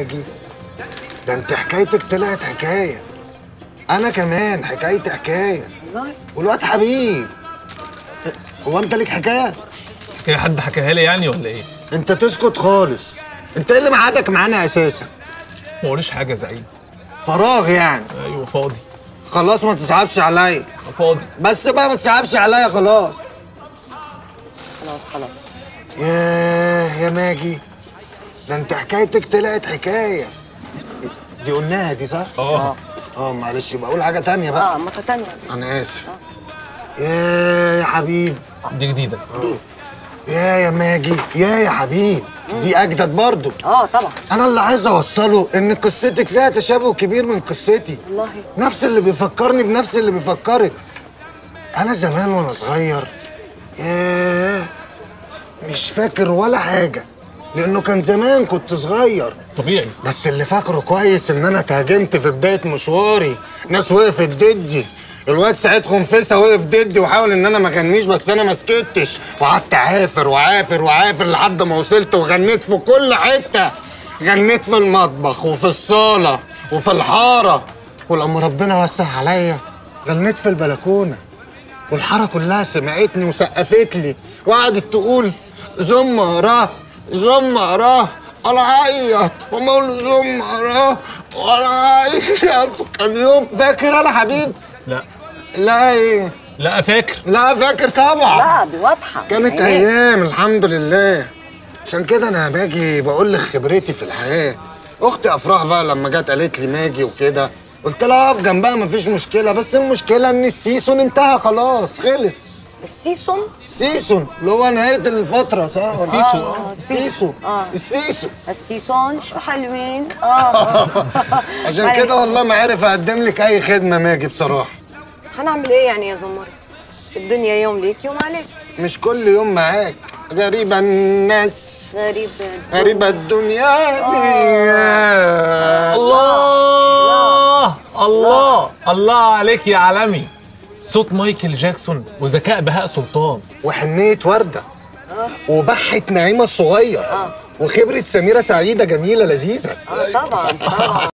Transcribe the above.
ماجي ده انت حكايتك طلعت حكايه انا كمان حكايتي حكايه والله والواد حبيب هو انت ليك حكايه حكايه حد حكاها لي يعني ولا ايه؟ انت تسكت خالص انت ايه اللي معادك معانا اساسا ما قوليش حاجه يا زعيم فراغ يعني ايوه فاضي خلاص ما تصعبش عليا فاضي بس بقى ما تصعبش عليا خلاص خلاص خلاص ياه يا ماجي ده انت حكايتك طلعت حكايه دي قلناها دي صح؟ اه اه معلش يبقى اقول حاجه تانية بقى اه مرة تانية انا اسف يا يا حبيب دي جديده يا يا ماجي يا يا حبيب دي اجدد برضو اه طبعا انا اللي عايز اوصله ان قصتك فيها تشابه كبير من قصتي والله نفس اللي بيفكرني بنفس اللي بيفكرك انا زمان وانا صغير ياه مش فاكر ولا حاجه لانه كان زمان كنت صغير طبيعي بس اللي فاكره كويس ان انا تهاجمت في بدايه مشواري ناس وقفت ضدي الواد سعيد خنفسه وقف ضدي وحاول ان انا ما اغنيش بس انا ما سكتش وقعدت عافر وعافر وعافر لحد ما وصلت وغنيت في كل حته غنيت في المطبخ وفي الصاله وفي الحاره ولما ربنا وسع عليا غنيت في البلكونه والحاره كلها سمعتني وسقفت لي وقعدت تقول زمرة زمرة انا عيط وما اقول زمرة وانا عيط كان يوم فاكر انا حبيب لا لا ايه لا فاكر لا فاكر طبعا لا دي واضحة كانت عينيك. ايام الحمد لله عشان كده انا باجي بقول لك خبرتي في الحياه اختي افراح بقى لما جت قالت لي ماجي وكده قلت لها اقف جنبها مفيش مشكله بس المشكله ان السيسون انتهى خلاص خلص السيسون السيسون اللي هو نهايه الفتره صح ولا- السيسو آه، اه السيسو آه. السيسو السيسون شو حلوين اه عشان كده والله ما عارف اقدم لك اي خدمه ماجي بصراحه هنعمل ايه يعني يا زمرة الدنيا يوم ليك يوم عليك مش كل يوم معاك غريبه الناس غريب غريبه الدنيا دي الله الله الله عليك يا عالمي صوت مايكل جاكسون وذكاء بهاء سلطان وحنية وردة وبحة نعيمة الصغير وخبرة سميرة سعيدة جميلة لذيذة اه طبعا طبعا